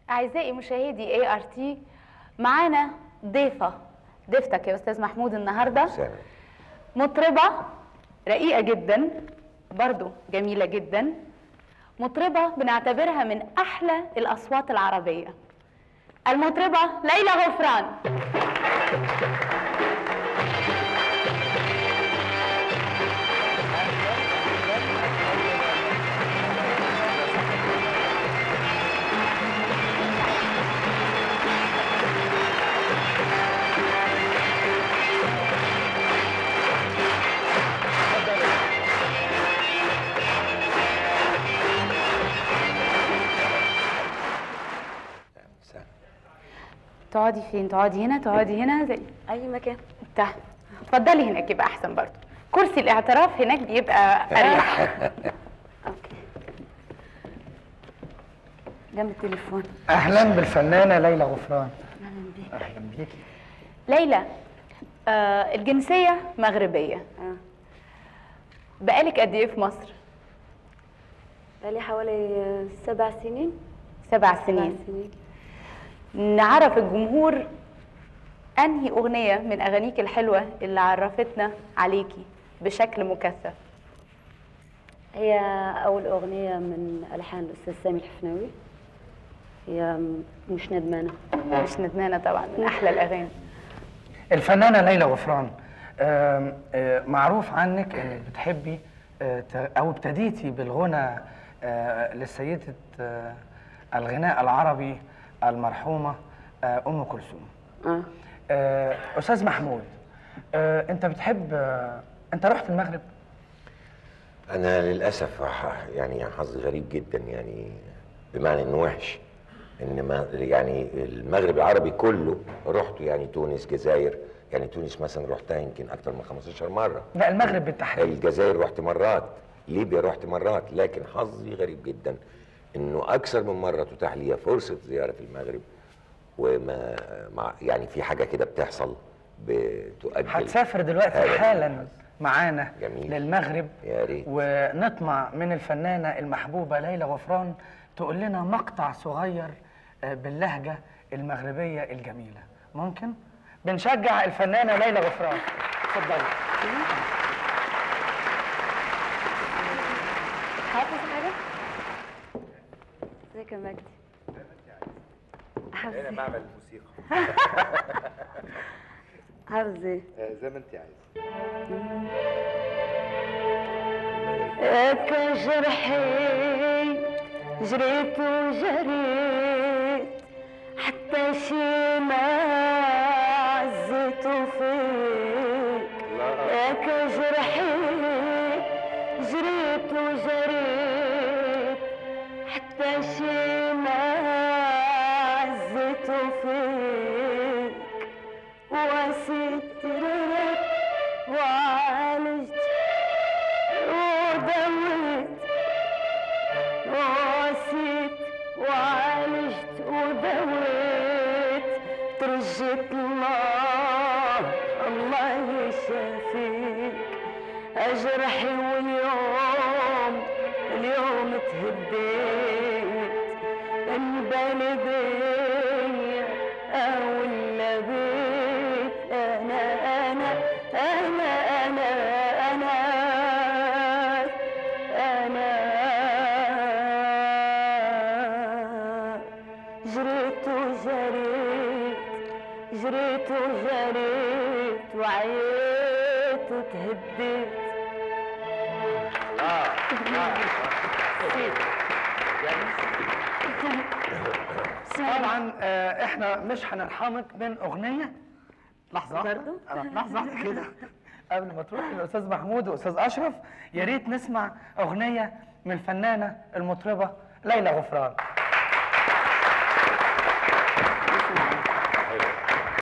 أعزائي مشاهدي اي ار تي معانا ضيفة ضيفتك يا أستاذ محمود النهاردة سنة. مطربة رقيقة جدا برضو جميلة جدا مطربة بنعتبرها من أحلى الأصوات العربية المطربة ليلى غفران سنة. تقعدي فين تقعدي هنا تقعدي هنا زي اي مكان تحت اتفضلي هناك يبقى احسن برضو كرسي الاعتراف هناك بيبقى اريح اوكي جنب التليفون اهلا بالفنانه ليلى غفران اهلا بيكي ليلى آه الجنسيه مغربيه اه بقالك قد ايه في مصر بقالي حوالي آه، سبع سنين سبع سبع سنين سنين نعرف الجمهور انهي اغنيه من اغانيك الحلوه اللي عرفتنا عليكي بشكل مكثف هي اول اغنيه من الحان الاستاذ سامي الحفناوي هي م- مش ندمانه مش ندمانه طبعا من احلى الاغاني الفنانه ليلى غفران آم، آه، معروف عنك انك بتحبي آه، ت- او ابتديتي بالغنى آه، للسيده آه، الغناء العربي المرحومه آه، ام كلثوم اه آه، استاذ محمود آه، انت بتحب آه، انت رحت المغرب أنا للأسف ح- يعني حظي غريب جدا يعني بمعنى إنه وحش إن ما يعني المغرب العربي كله رحته يعني تونس جزائر يعني تونس مثلا رحتها يمكن أكتر من 15 مرة لا المغرب بالتحديد الجزائر رحت مرات ليبيا رحت مرات لكن حظي غريب جدا انه اكثر من مره تتاح لي فرصه زياره في المغرب وما مع يعني في حاجه كده بتحصل بتؤجل هتسافر دلوقتي هذا حالا معانا جميل. للمغرب يا ريت. ونطمع من الفنانة المحبوبة ليلى غفران تقول لنا مقطع صغير آه، باللهجة المغربية الجميلة ممكن؟ بنشجع الفنانة ليلى غفران اتفضلي حافظ حاجه ازيك يا مجدي حافظ انا إيه؟ بعمل موسيقى حافظ ايه آه، زي ما انت عايز كجرحي جريت وجريت حتى شي ما عزيت فيك يا كجرحي جريت وجريت حتى شي ما عزيت فيك وسترت وعالجت ودويت وسيت وعالجت ودويت ترجت الله الله يشافيك أجرحي واليوم اليوم تهديت انبالي بيا أو ولا بيت أنا أنا أنا أنا أنا أنا جريت وجريت جريت وجريت وعيت وتهديت طبعا آه، احنا مش هنرحمك من اغنية لحظة واحدة. برضو؟ آه، لحظة واحدة كده قبل ما تروح للأستاذ محمود وأستاذ أشرف يا ريت نسمع أغنية من الفنانة المطربة ليلى غفران